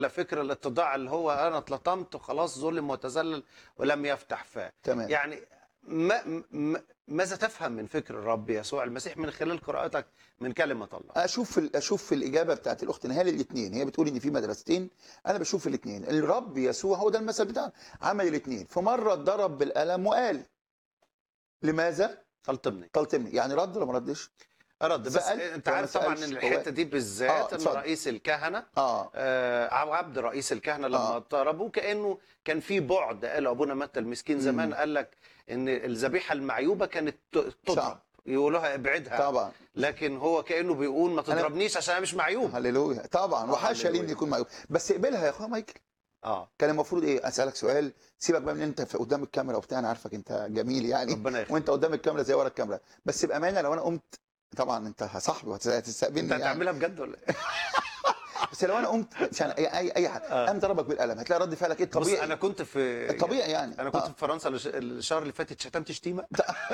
على فكرة الاتضاع اللي هو انا اتلطمت وخلاص ظلم وتذلل ولم يفتح فاه تمام يعني ما ما ماذا تفهم من فكر الرب يسوع المسيح من خلال قراءتك من كلمة الله اشوف ال- اشوف في الاجابه بتاعت الاخت نهال الاثنين هي بتقول ان في مدرستين انا بشوف الاثنين الرب يسوع هو ده المثل بتاعنا عمل الاثنين في مره اتضرب بالقلم وقال لماذا طلطمني طلتمني يعني رد ولا ما ردش رد بس سأل انت ولا عارف طبعا سألش؟ ان هو- الحته دي آه، بالذات ان اتفضل. رئيس الكهنه اه آه، أو عبد رئيس الكهنه لما آه. ضربوه كانه كان في بعد قال ابونا متى المسكين زمان مم. قال لك ان الذبيحه المعيوبه كانت ت- تضرب صعب. يقولوها ابعدها طبعا لكن هو كانه بيقول ما تضربنيش عشان انا مش معيوب هللويا طبعا آه، وحاشا لي ان هللويا. يكون معيوب بس اقبلها يا اخويا مايكل اه كان المفروض ايه اسالك سؤال سيبك بقى من انت في قدام الكاميرا وبتاع انا عارفك انت جميل يعني ربنا يخليك وانت قدام الكاميرا زي ورا الكاميرا بس بامانه لو انا قمت طبعا انت صاحبي وهتستقبلني انت يعني هتعملها بجد ولا ايه؟ بس لو انا قمت عشان اي اي, أي حد آه. قام ضربك بالقلم هتلاقي رد فعلك ايه بص الطبيعي انا كنت في الطبيعي يعني انا كنت آه. في فرنسا الش- الشهر اللي فات شتمت شتيمه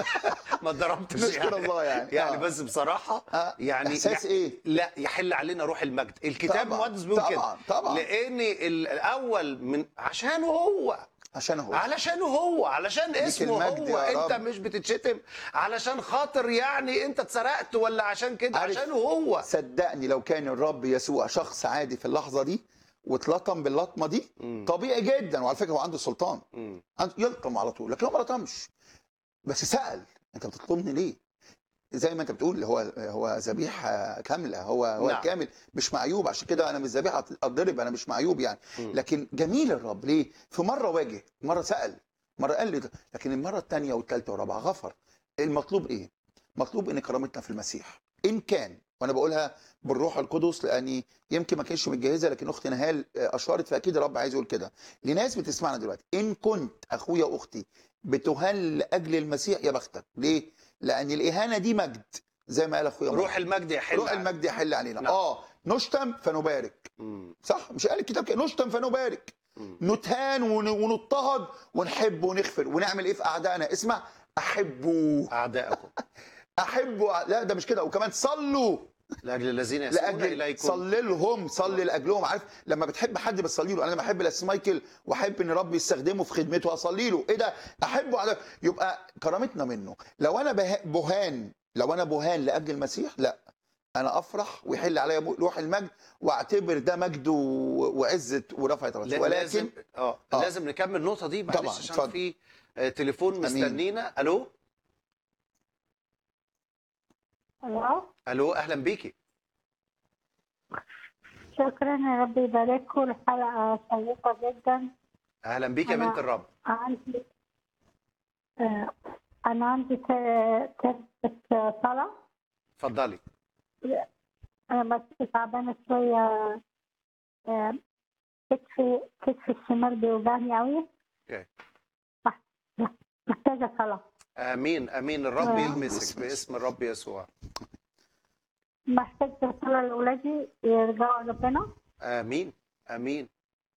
ما اتضربتش نشكر الله يعني يعني آه. بس بصراحه آه. يعني احساس ايه لا يحل علينا روح المجد الكتاب طبعاً، المقدس بيقول كده طبعا طبعا لان ال- الاول من عشانه هو عشان هو علشانه هو علشان ليك اسمه المجد هو يا انت رب. مش بتتشتم علشان خاطر يعني انت اتسرقت ولا عشان كده عارف. عشانه هو صدقني لو كان الرب يسوع شخص عادي في اللحظه دي واتلطم باللطمه دي مم. طبيعي جدا وعلى فكره هو عنده سلطان مم. عنده- يلطم على طول لكن هو ما لطمش بس سال انت بتطلبني ليه زي ما انت بتقول هو هو ذبيحه كامله هو هو نعم. كامل مش معيوب عشان كده انا مش ذبيحه اتضرب انا مش معيوب يعني مم. لكن جميل الرب ليه في مره واجه مره سال مره قال لي ده. لكن المره الثانيه والثالثه والرابعه غفر المطلوب ايه مطلوب ان كرامتنا في المسيح ان كان وانا بقولها بالروح القدس لاني يمكن ما كانش متجهزه لكن اخت نهال اشارت فاكيد الرب عايز يقول كده لناس بتسمعنا دلوقتي ان كنت اخويا واختي بتهان لاجل المسيح يا بختك ليه لان الاهانه دي مجد زي ما قال اخويا روح المجد يحل روح عليك. المجد يحل علينا نعم. اه نشتم فنبارك مم. صح مش قال الكتاب كده نشتم فنبارك مم. نتهان ون- ونضطهد ونحب ونغفر ونعمل ايه في اعدائنا اسمع احبوا اعدائكم احبوا لا ده مش كده وكمان صلوا لاجل الذين يسعون لاجل اليكم صلي لهم صلي لاجلهم عارف لما بتحب حد بتصلي له انا لما احب الاس مايكل واحب ان ربي يستخدمه في خدمته اصلي له ايه ده احبه على يبقى كرامتنا منه لو انا به- بهان لو انا بهان لاجل المسيح لا انا افرح ويحل عليا روح المجد واعتبر ده مجد و- وعزه ورفعه راسي لا- ولكن لازم اه آه. لازم نكمل النقطه دي طبعاً، معلش عشان اتفضل. في آه، تليفون أمين. مستنينا الو الو الو اهلا بيكي شكرا يا رب يبارككم الحلقة شيقة جدا اهلا بيكي يا أنا- بنت الرب عندي آه، أنا عندي ت- تربة صلاة اتفضلي أنا بس تعبانة شوية آه، كتفي كتفي الشمال بيوجعني أوي أوكي. مح- محتاجة صلاة امين امين الرب آه. يلمسك باسم الرب يسوع محتاجة صلاة لأولادي يرجعوا ربنا امين امين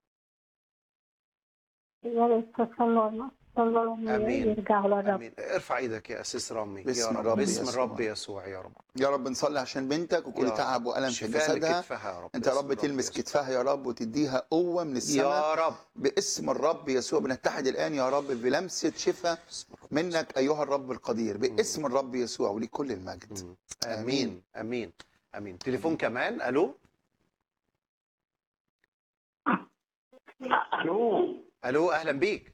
يا ريت تصلوا لنا صلوا لهم آمين. يرجعوا للرب امين ارفع ايدك يا اسيس رامي باسم يا رب الرب باسم يسوع. الرب يسوع يا رب يا رب نصلي عشان بنتك وكل يا تعب والم في شفاء جسدها لكتفها يا رب انت يا باسم رب الرب تلمس يسوع. كتفها يا رب وتديها قوه من السماء يا رب باسم الرب يسوع بنتحد الان يا رب بلمسه شفاء باسم الرب منك ايها الرب القدير باسم الرب يسوع ولكل المجد مم. امين امين امين تليفون كمان الو الو الو اهلا بيك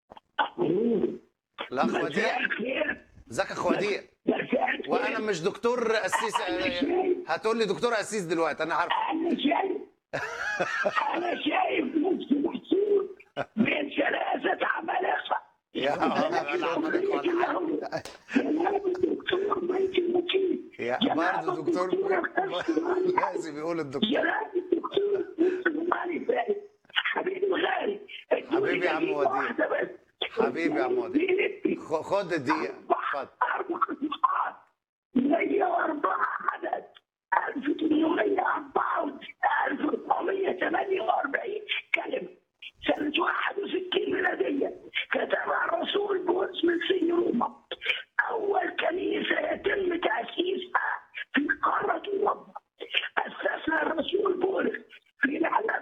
الاخ مساء وديع الخير ازيك يا اخ وديع مساء الخير وانا مش دكتور قسيس انا شايف هتقول لي دكتور قسيس دلوقتي انا عارف انا شايف انا شايف نفسي محسوب بين ثلاثه عمالقه يا الدكتور مايكل مكين يا برضه دكتور لازم يقول الدكتور جلال الدكتور غالي فارس حبيبي الغالي حبيبي يا عم وديع. واحدة بس. حبيبي يا عم وديع. خ- خد الدقيقه اتفضل أربع نقاط 104 عدد 1804 1448 كلمة سنة